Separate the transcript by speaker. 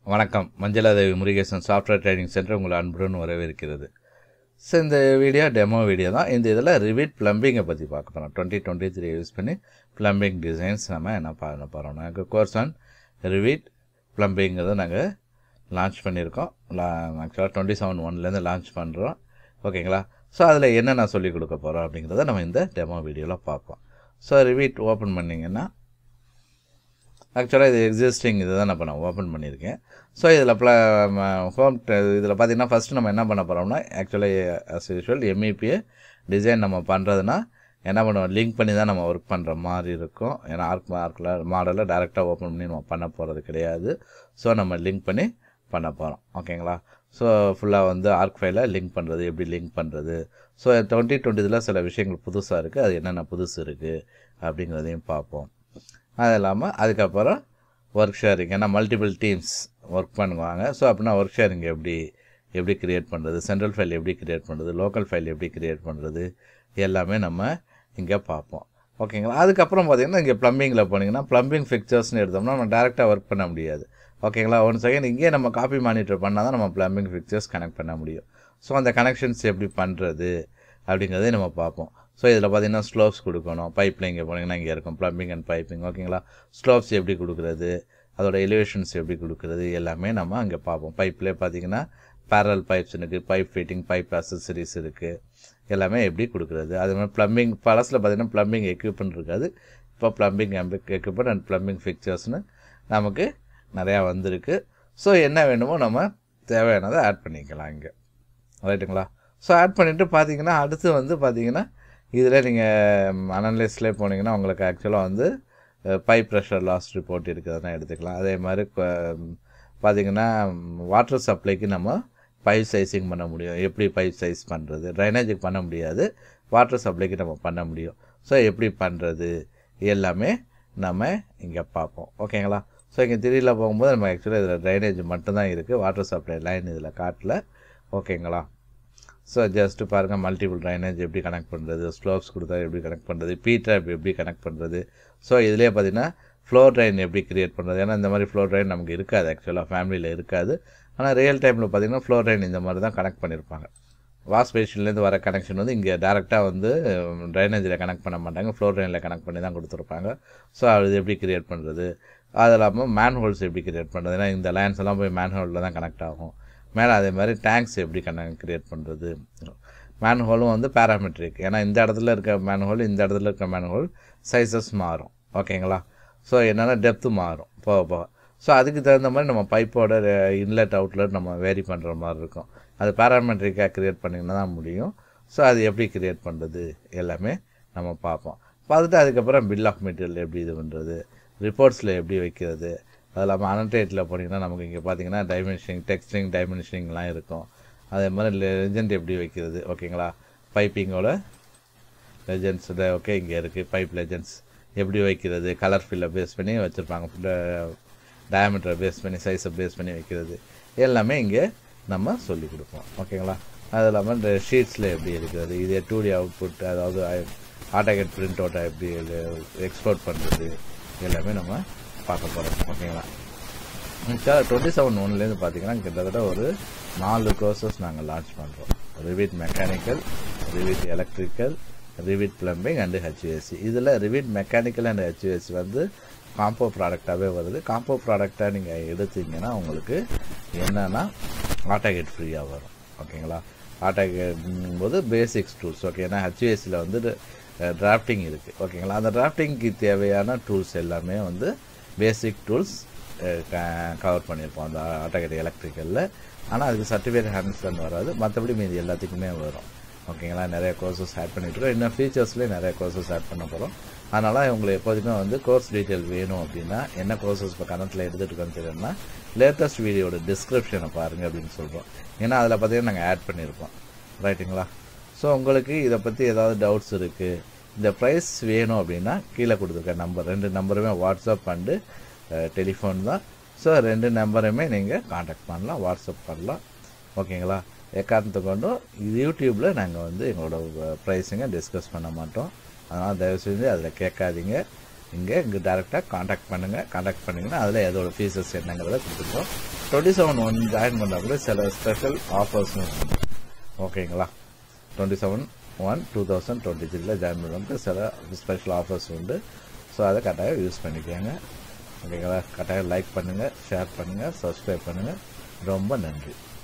Speaker 1: வணக்கம் Manjaladevi Murugesan software training centre உங்களை அன்புடன் வரவேற்கிறது ஸோ இந்த வீடியோ டெமோ வீடியோ தான் இந்த இதில் ரிவிட் ப்ளம்பிங்கை பற்றி பார்க்க போகிறோம் டுவெண்ட்டி டுவெண்ட்டி த்ரீ யூஸ் பண்ணி ப்ளம்பிங் டிசைன்ஸ் நம்ம என்ன பண்ண போகிறோம் நாங்கள் கோர்ஸ் ஆன் ரிவிட் ப்ளம்பிங்கிறத நாங்கள் லான்ச் பண்ணியிருக்கோம் ஆக்சுவலாக டுவெண்ட்டி செவன் ஒன்லேருந்து லான்ச் பண்ணுறோம் ஓகேங்களா ஸோ அதில் என்னென்ன சொல்லிக் கொடுக்க போகிறோம் அப்படிங்கிறத நம்ம இந்த டெமோ வீடியோவில் பார்ப்போம் ஸோ ரிவிட் ஓப்பன் பண்ணிங்கன்னா ஆக்சுவலாக இது எக்ஸிஸ்டிங் இது தான் நான் ஓப்பன் பண்ணியிருக்கேன் ஸோ இதில் ப்ள ஹோம் இதில் பார்த்தீங்கன்னா ஃபஸ்ட்டு நம்ம என்ன பண்ண போகிறோம்னா ஆக்சுவலி அஸ் யூஷுவல் எம்இபியை டிசைன் நம்ம பண்ணுறதுனா என்ன பண்ணுவோம் லிங்க் பண்ணி தான் நம்ம ஒர்க் பண்ணுற மாதிரி இருக்கும் ஏன்னா ஆர்க் மார்க்கில் மாடலில் டேரெக்டாக ஓப்பன் பண்ணி நம்ம பண்ண போகிறது கிடையாது ஸோ நம்ம லிங்க் பண்ணி பண்ண போகிறோம் ஓகேங்களா ஸோ ஃபுல்லாக வந்து ஆர்க் ஃபைலை லிங்க் பண்ணுறது எப்படி லிங்க் பண்ணுறது ஸோ டுவெண்ட்டி டுவெண்ட்டியில் சில விஷயங்கள் புதுசாக இருக்குது அது என்னென்ன புதுசு இருக்குது அப்படிங்கிறதையும் பார்ப்போம் அது இல்லாமல் அதுக்கப்புறம் ஒர்க் ஷேரிங் ஏன்னா மல்டிபிள் டீம்ஸ் ஒர்க் பண்ணுவாங்க ஸோ அப்படின்னா ஒர்க் ஷேரிங் எப்படி எப்படி க்ரியேட் பண்ணுறது சென்ட்ரல் ஃபைல் எப்படி க்ரியேட் பண்ணுறது லோக்கல் ஃபைல் எப்படி க்ரியேட் பண்ணுறது எல்லாமே நம்ம இங்கே பார்ப்போம் ஓகேங்களா அதுக்கப்புறம் பார்த்தீங்கன்னா இங்கே ப்ளம்பிங்கில் போனீங்கன்னா ப்ளம்பிங் ஃபிக்சர்ஸ்னு எடுத்தோம்னா நம்ம டேரெக்டாக ஒர்க் பண்ண முடியாது ஓகேங்களா ஒன் செகண்ட் இங்கேயே நம்ம காப்பி மானிட்டர் பண்ணால் தான் நம்ம ப்ளம்பிங் ஃபிக்சர்ஸ் கனெக்ட் பண்ண முடியும் ஸோ அந்த கனெக்ஷன்ஸ் எப்படி பண்ணுறது அப்படிங்கிறதே நம்ம பார்ப்போம் ஸோ இதில் பார்த்தீங்கன்னா ஸ்லோப்ஸ் கொடுக்கணும் பைப்பில் இங்கே போனீங்கன்னா இங்கே இருக்கும் ப்ளம்பிங் அண்ட் பைப்பிங் ஓகேங்களா ஸ்லோப்ஸ் எப்படி கொடுக்குறது அதோட எலிவேஷன்ஸ் எப்படி கொடுக்குறது எல்லாமே நம்ம அங்கே பார்ப்போம் பைப்லேயே பார்த்தீங்கன்னா பேரல் பைப்ஸ் இருக்குது பைப் ஃபிட்டிங் பைப் அசசரிஸ் இருக்குது எல்லாமே எப்படி கொடுக்குறது அது மாதிரி ப்ளம்பிங் பழசில் பார்த்தீங்கன்னா ப்ளம்பிங் எக்யூப்மெண்ட் இருக்காது இப்போ ப்ளம்பிங் எக்யூப்மெண்ட் அண்ட் ப்ளம்பிங் ஃபிக்சர்ஸ்னு நமக்கு நிறையா வந்திருக்கு ஸோ என்ன வேணுமோ நம்ம தேவையானதை ஆட் பண்ணிக்கலாம் இங்கே ரைட்டுங்களா ஸோ ஆட் பண்ணிவிட்டு பார்த்தீங்கன்னா அடுத்து வந்து பார்த்தீங்கன்னா இதில் நீங்கள் அனலைஸ்லேயே போனீங்கன்னா உங்களுக்கு ஆக்சுவலாக வந்து பைப் ப்ரெஷர் லாஸ் ரிப்போர்ட் இருக்கிறதுனா எடுத்துக்கலாம் அதே மாதிரி பார்த்தீங்கன்னா வாட்டர் சப்ளைக்கு நம்ம பைப் சைஸிங் பண்ண முடியும் எப்படி பைப் சைஸ் பண்ணுறது ட்ரைனேஜுக்கு பண்ண முடியாது வாட்டர் சப்ளைக்கு நம்ம பண்ண முடியும் ஸோ எப்படி பண்ணுறது எல்லாமே நம்ம இங்கே பார்ப்போம் ஓகேங்களா ஸோ இங்கே திடீரில் போகும்போது நம்ம ஆக்சுவலாக இதில் ட்ரைனேஜ் மட்டும்தான் இருக்குது வாட்டர் சப்ளை லைன் இதில் காட்டல ஓகேங்களா ஸோ ஜஸ்ட்டு பாருங்கள் மல்டிபிள் ட்ரைனேஜ் எப்படி கனெக்ட் பண்ணுறது ஸ்லோப்ஸ் கொடுத்தா எப்படி கனெக்ட் பண்ணுறது பீ ட்ராப் எப்படி கனெக்ட் பண்ணுறது ஸோ இதிலே பார்த்தீங்கன்னா ஃப்ளோர் ட்ரைன் எப்படி க்ரியேட் பண்ணுறது ஏன்னா இந்த மாதிரி ஃப்ளோர் ட்ரைன் நமக்கு இருக்காது ஆக்சுவலாக ஃபேமிலியில் இருக்காது ஆனால் ரியல் டைமில் பார்த்தீங்கன்னா ஃப்ளோர் ட்ரைன் இந்த மாதிரி தான் கனெக்ட் பண்ணியிருப்பாங்க வாஷ் பேஷன்லேருந்து வர கனெக்ஷன் வந்து இங்கே டேரெக்டாக வந்து ட்ரைனேஜில் கனெக்ட் பண்ண மாட்டாங்க ஃப்ளோர் ட்ரைனில் கனெக்ட் பண்ணி தான் கொடுத்துருப்பாங்க ஸோ அது எப்படி க்ரியேட் பண்ணுறது அது இல்லாமல் மேன் ஹோல்ஸ் எப்படி க்ரியேட் பண்ணுறது ஏன்னா இந்த லைன்ஸ் எல்லாம் போய் மேன் ஹோலில் தான் கனெக்ட் ஆகும் மேலே அதே மாதிரி டேங்க்ஸ் எப்படி கனெக்ட் க்ரியேட் பண்ணுறது மேன் ஹோலும் வந்து பேராமெட்ரிக் ஏன்னா இந்த இடத்துல இருக்க மேன் ஹோல் இந்த இடத்துல இருக்க மேன் ஹோல் சைஸஸ் மாறும் ஓகேங்களா ஸோ என்னென்னா டெப்த்து மாறும் போக போக ஸோ அதுக்கு தகுந்த மாதிரி நம்ம பைப்போட இன்லெட் அவுட்லெட் நம்ம வேரி பண்ணுற மாதிரி இருக்கும் அது பேராமெட்ரிக்காக க்ரியேட் பண்ணிங்கன்னா தான் முடியும் ஸோ அது எப்படி க்ரியேட் பண்ணுறது எல்லாமே நம்ம பார்ப்போம் பார்த்துட்டு அதுக்கப்புறம் பில் ஆஃப் மெட்டீரியல் எப்படி இது பண்ணுறது ரிப்போர்ட்ஸில் எப்படி வைக்கிறது அது இல்லாமல் அனடேட்டில் போனீங்கன்னா நமக்கு இங்கே பார்த்தீங்கன்னா டைமென்ஷனிங் டெக்ஸ்டிங் டைமென்ஷனிங்லாம் இருக்கும் அதே மாதிரி லெஜெண்ட் எப்படி வைக்கிறது ஓகேங்களா பைப்பிங்கோட லெஜெண்ட்ஸில் ஓகே இங்கே இருக்குது பைப் லெஜெண்ட்ஸ் எப்படி வைக்கிறது கலர் ஃபில்லை பேஸ் பண்ணி வச்சுருப்பாங்க டயமீட்டரை பேஸ் பண்ணி சைஸை பேஸ் பண்ணி வைக்கிறது எல்லாமே இங்கே நம்ம சொல்லி கொடுப்போம் ஓகேங்களா அது இல்லாமல் இந்த ஷீட்ஸில் எப்படி இருக்கிறது இது டூ டி அவுட்புட் அதாவது ஆட்டோகேட் பிரிண்ட் அவுட்டை எப்படி எக்ஸ்போர்ட் பண்ணுறது எல்லாமே நம்ம பார்க்க போகிறோம் ஓகேங்களா சார் டுவெண்ட்டி செவன் ஒன்லேருந்து பார்த்தீங்கன்னா கிட்டத்தட்ட ஒரு நாலு கோர்சஸ் நாங்கள் லான்ச் பண்ணுறோம் Revit mechanical Revit electrical Revit plumbing and HVAC இதில் ரிவிட் மெக்கானிக்கல் அண்ட் ஹெச்யூஎஸ்சி வந்து காம்போ ப்ராடக்டாகவே வருது காம்போ ப்ராடக்டாக நீங்கள் எடுத்தீங்கன்னா உங்களுக்கு என்னென்னா ஆட்டோகேட் ஃப்ரீயாக வரும் ஓகேங்களா ஆட்டோகேட் போது பேசிக்ஸ் டூல்ஸ் ஓகே ஏன்னா ஹெச்யூஎஸ்சியில் வந்து டிராஃப்டிங் இருக்குது ஓகேங்களா அந்த டிராஃப்டிங்க்கு தேவையான டூல்ஸ் எல்லாமே வந்து பேசிக் டூல்ஸ் கவர் பண்ணியிருப்போம் அந்த ஆட்டோகேட் எலக்ட்ரிக்கலில் ஆனால் அதுக்கு சர்டிஃபிகேட் ஹேண்ட்ஸ்டன் வராது மற்றபடி மீதி எல்லாத்துக்குமே வரும் ஓகேங்களா நிறைய கோர்சஸ் ஆட் பண்ணிட்டுருக்கோம் இன்னும் ஃபீச்சர்ஸ்லேயே நிறைய கோர்சஸ் ஆட் பண்ண போகிறோம் அதனால் உங்களுக்கு எப்போதுமே வந்து கோர்ஸ் டீட்டெயில் வேணும் அப்படின்னா என்ன கோர்சஸ் இப்போ கணத்தில் எடுத்துகிட்டு இருக்கோன்னு தெரியும்னா லேட்டஸ்ட் வீடியோட டிஸ்கிரிப்ஷனை பாருங்கள் அப்படின்னு சொல்கிறோம் ஏன்னா அதில் பார்த்தீங்கன்னா நாங்கள் ஆட் பண்ணியிருக்கோம் ரைட்டுங்களா ஸோ உங்களுக்கு இதை பற்றி ஏதாவது டவுட்ஸ் இருக்குது இந்த ப்ரைஸ் வேணும் அப்படின்னா கீழே கொடுத்துருக்க நம்பர் ரெண்டு நம்பருமே வாட்ஸ்அப் அண்டு டெலிஃபோன் தான் ஸோ ரெண்டு நம்பருமே நீங்கள் காண்டாக்ட் பண்ணலாம் வாட்ஸ்அப் பண்ணலாம் ஓகேங்களா எக்காரணத்தை கொண்டும் யூடியூப்பில் நாங்கள் வந்து எங்களோட ப்ரைஸிங்க டிஸ்கஸ் பண்ண மாட்டோம் அதனால் தயவு செஞ்சு அதில் கேட்காதீங்க இங்கே இங்கே டேரெக்டாக காண்டாக்ட் பண்ணுங்கள் காண்டாக்ட் பண்ணிங்கன்னா அதில் எதோட ஃபீஸஸ் என்னங்கிறத கொடுத்துருக்கோம் டுவெண்ட்டி செவன் ஒன் ஜாயின் பண்ணால் கூட சில ஸ்பெஷல் ஆஃபர்ஸும் உண்டு ஓகேங்களா twenty seven one two thousand twenty த்ரீல ஜாயின் பண்ணுறதுக்கு சில ஸ்பெஷல் ஆஃபர்ஸ் உண்டு ஸோ அதை கட்டாயம் யூஸ் பண்ணிக்கோங்க ஓகேங்களா கட்டாயம் லைக் பண்ணுங்கள் ஷேர் பண்ணுங்கள் சப்ஸ்கிரைப் பண்ணுங்கள் ரொம்ப நன்றி